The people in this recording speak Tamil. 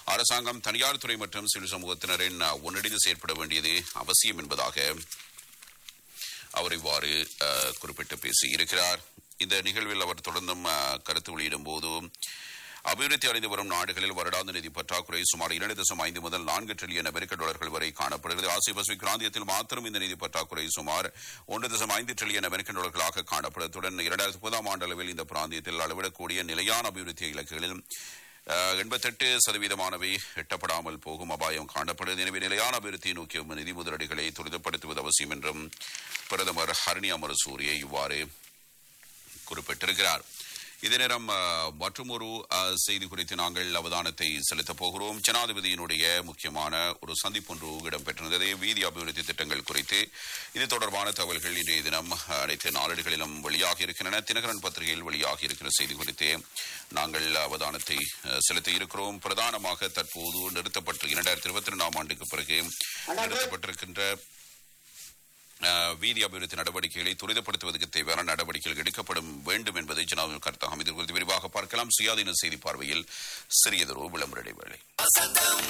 அரசாங்கம் தனியார் துறை மற்றும் சிவில் சமூகத்தினரின் அஹ், ஒன்றிணைந்து செயற்பட வேண்டியது அவசியம் என்பதாக அவர் இவ்வாறு அஹ், குறிப்பிட்டு பேசியிருக்கிறார் இந்த நிகழ்வில் அவர் தொடர்ந்தும் அஹ், கருத்து வெளியிடும் போது அபிவிருத்தி அடைந்து வரும் நாடுகளில் வருடாந்த நிதி பற்றாக்குறை சுமார் இரண்டு தசம் ஐந்து முதல் நான்கு டிரில்லியன் அமெரிக்க டாலர்கள் வரை காணப்படுகிறது ஆசிய பசிபிக் பிராந்தியத்தில் மாத்திரம் இந்த நிதி பற்றாக்குறை சுமார் ஒன்று தசம் ஐந்து டிரில்லியன் அமெரிக்க டாலர்களாக காணப்படுவதுடன் இரண்டாயிரத்தி முப்பதாம் ஆண்டு அளவில் இந்த பிராந்தியத்தில் அளவிடக்கூடிய நிலையான அபிவிருத்தி இலக்குகளில் எண்பத்தெட்டு சதவீதமானவை எட்டப்படாமல் போகும் அபாயம் காணப்படுகிறது எனவே நிலையான அபிவிருத்தியை நோக்கிய நிதி முதலீடுகளை துரிதப்படுத்துவது அவசியம் என்றும் பிரதமர் ஹரணி அமரசூரிய இவ்வாறு குறிப்பிட்டிருக்கிறார் இதே நேரம் மற்றும் ஒரு செய்தி குறித்து நாங்கள் அவதானத்தை செலுத்தப் போகிறோம் ஜனாதிபதியினுடைய முக்கியமான ஒரு சந்திப்பொன்று இடம்பெற்றிருந்தது வீதி அபிவிருத்தி திட்டங்கள் குறித்து இது தொடர்பான தகவல்கள் இன்றைய தினம் அஹ், அனைத்து நாளேடுகளிலும் வெளியாகி இருக்கின்றன தினகரன் பத்திரிகையில் வெளியாகி இருக்கிற செய்தி குறித்து நாங்கள் அவதானத்தை அஹ், செலுத்த இருக்கிறோம் பிரதானமாக தற்போது நிறுத்தப்பட்டு இரண்டாயிரத்தி இருபத்தி ரெண்டாம் ஆண்டுக்கு பிறகு நிறுத்தப்பட்டிருக்கின்ற அஹ், வீதி அபிவிருத்தி நடவடிக்கைகளை துரிதப்படுத்துவதற்கு தேவையான நடவடிக்கைகள் எடுக்கப்படும் வேண்டும் என்பதை ஜனாதிபதி கருத்தாகும் இது குறித்து விரிவாக பார்க்கலாம் சுயாதீன செய்தி பார்வையில் சிறியதொரு விளம்பர இடைவேளை